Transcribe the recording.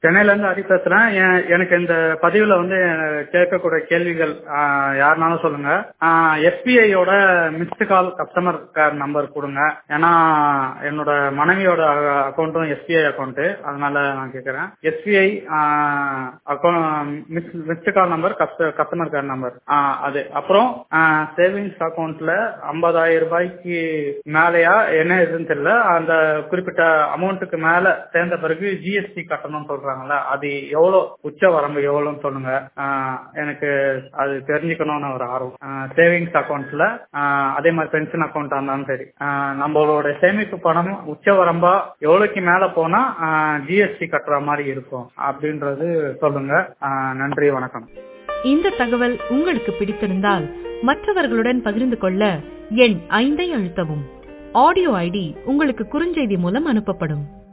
சென்னையில இருந்து ஹரி பேசுறேன் எ- எனக்கு இந்த பதிவுல வந்து கேட்கக்கூடிய கேள்விகள் ஆ, யாருனாலும் சொல்லுங்க எஸ்பிஐயோட missed call customer care number கொடுங்க ஏன்னா என்னோட மனைவியோட அக்கௌண்ட்டும் எஸ்பிஐ அக்கௌண்ட் அதனால நான் கேட்கறேன் SBI missed call number customer care number அது அப்புறம் சேவிங்ஸ் அக்கௌண்ட்ல ஐம்பதாயிரம் ரூபாய்க்கு மேலயா என்ன இதுன்னு தெரியல அந்த குறிப்பிட்ட அமௌண்ட்டுக்கு மேல சேர்ந்த பிறகு ஜிஎஸ்டி கட்டணும்னு சொல்றாங்கல்ல அது எவ்வளவு உச்ச வரம்பு எவ்வளவுன்னு சொல்லுங்க ஆஹ் எனக்கு அது தெரிஞ்சுக்கணும்னு ஒரு ஆர்வம் சேவிங்ஸ் அக்கௌண்ட்ல அதே மாதிரி பென்ஷன் அக்கௌண்ட் இருந்தாலும் சரி ஆஹ் நம்மளோட சேமிப்பு பணம் உச்ச வரம்பா எவ்வளவுக்கு மேல போனா ஜிஎஸ்டி கட்டுற மாதிரி இருக்கும் அப்படின்றது சொல்லுங்க ஆஹ் நன்றி வணக்கம் இந்த தகவல் உங்களுக்கு பிடித்திருந்தால் மற்றவர்களுடன் பகிர்ந்து கொள்ள எண் ஐந்தை அழுத்தவும் ஆடியோ ஐடி உங்களுக்கு குறுஞ்செய்தி மூலம் அனுப்பப்படும்